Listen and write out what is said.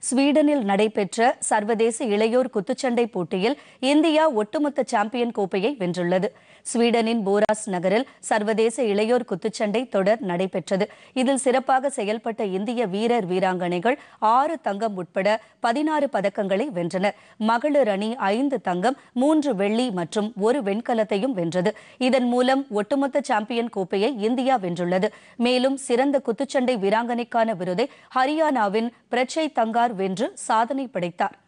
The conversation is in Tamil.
ஸ்வீடனில் நடைபெற்ற சர்வதேச இளையோர் குத்துச்சண்டை போட்டியில் இந்தியா ஒட்டுமொத்த சாம்பியன் கோப்பையை வென்றுள்ளது ஸ்வீடனின் போராஸ் நகரில் சர்வதேச இளையோர் குத்துச்சண்டை தொடர் நடைபெற்றது இதில் சிறப்பாக செயல்பட்ட இந்திய வீரர் வீராங்கனைகள் ஆறு தங்கம் உட்பட பதினாறு பதக்கங்களை வென்றனர் மகளிர் அணி ஐந்து தங்கம் மூன்று வெள்ளி மற்றும் ஒரு வெண்கலத்தையும் வென்றது இதன் மூலம் ஒட்டுமொத்த சாம்பியன் கோப்பையை இந்தியா வென்றுள்ளது மேலும் சிறந்த குத்துச்சண்டை வீராங்கனைக்கான விருதை ஹரியானாவின் பிரச்சை தங்கார் வென்று சாதனை படைத்தார்